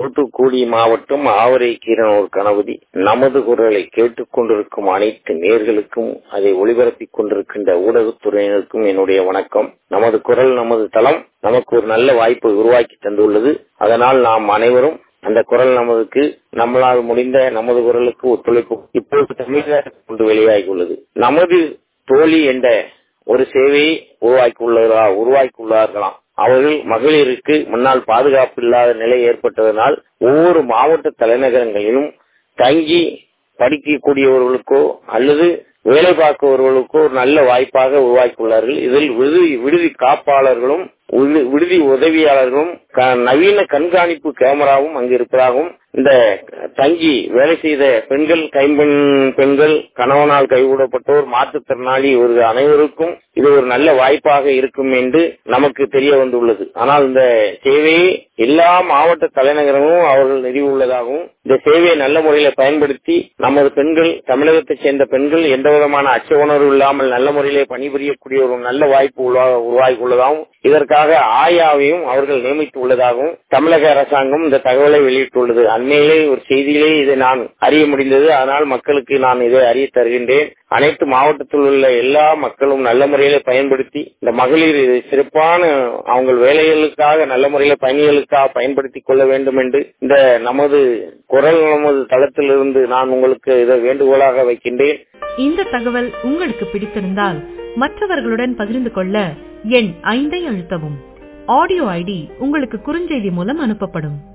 தூத்துக்குடி மாவட்டம் ஆவரைக்கீரனூர் கணபதி நமது குரலை கேட்டுக் கொண்டிருக்கும் அனைத்து நேர்களுக்கும் அதை ஒளிபரப்பிக் கொண்டிருக்கின்ற ஊடகத்துறையினருக்கும் என்னுடைய வணக்கம் நமது குரல் நமது தளம் நமக்கு ஒரு நல்ல வாய்ப்பை உருவாக்கி தந்துள்ளது அதனால் நாம் அனைவரும் அந்த குரல் நமதுக்கு நம்மளால் முடிந்த நமது குரலுக்கு ஒத்துழைப்பு இப்போது தமிழக கொண்டு வெளியாகியுள்ளது நமது தோழி என்ற ஒரு சேவையை உருவாக்கியுள்ளதா உருவாக்கியுள்ளார்களாம் அவர்கள் மகளிருக்கு முன்னால் பாதுகாப்பு இல்லாத நிலை ஏற்பட்டதனால் ஒவ்வொரு மாவட்ட தலைநகரங்களிலும் தங்கி படிக்கக்கூடியவர்களுக்கோ அல்லது வேலை பார்ப்பவர்களுக்கோ ஒரு நல்ல வாய்ப்பாக உருவாக்கியுள்ளார்கள் இதில் விடுதி விடுதி காப்பாளர்களும் விடுதி உதவியாளர்களும் நவீன கண்காணிப்பு கேமராவும் அங்கு இருப்பதாகவும் இந்த தங்கி வேலை செய்த பெண்கள் கைம்பெண் பெண்கள் கணவனால் கைவிடப்பட்டோர் மாற்றுத்திறனாளி ஒரு அனைவருக்கும் இது ஒரு நல்ல வாய்ப்பாக இருக்கும் என்று நமக்கு தெரிய வந்துள்ளது ஆனால் இந்த சேவையை எல்லா மாவட்ட தலைநகரமும் அவர்கள் நிறுவியுள்ளதாகவும் இந்த சேவையை நல்ல முறையில பயன்படுத்தி நமது பெண்கள் தமிழகத்தைச் சேர்ந்த பெண்கள் எந்த விதமான அச்ச உணர்வு இல்லாமல் நல்ல முறையிலே பணிபுரியக்கூடிய ஒரு நல்ல வாய்ப்பு உருவாகி உள்ளதாகவும் இதற்காக ஆயாவையும் அவர்கள் நியமித்து உள்ளதாகவும் தமிழக அரசாங்கம் இந்த தகவலை வெளியிட்டுள்ளது அண்மையிலே ஒரு செய்தியிலே இதை நான் அறிய முடிந்தது அதனால் மக்களுக்கு நான் இதை அறிய தருகின்றேன் அனைத்து மாவட்டத்தில் உள்ள எல்லா மக்களும் நல்ல முறையில பயன்படுத்தி இந்த மகளிர் சிறப்பான அவங்க வேலைகளுக்காக நல்ல முறையில பயணிகளுக்காக பயன்படுத்திக் கொள்ள வேண்டும் என்று இந்த நமது குரல் நமது தளத்திலிருந்து நான் உங்களுக்கு இதை வேண்டுகோளாக வைக்கின்றேன் இந்த தகவல் உங்களுக்கு பிடித்திருந்தால் மற்றவர்களுடன் பகிர்ந்து கொள்ள எண் ஐந்தை அழுத்தவும் ஆடியோ ஐடி உங்களுக்கு குறுஞ்செய்தி மூலம் அனுப்பப்படும்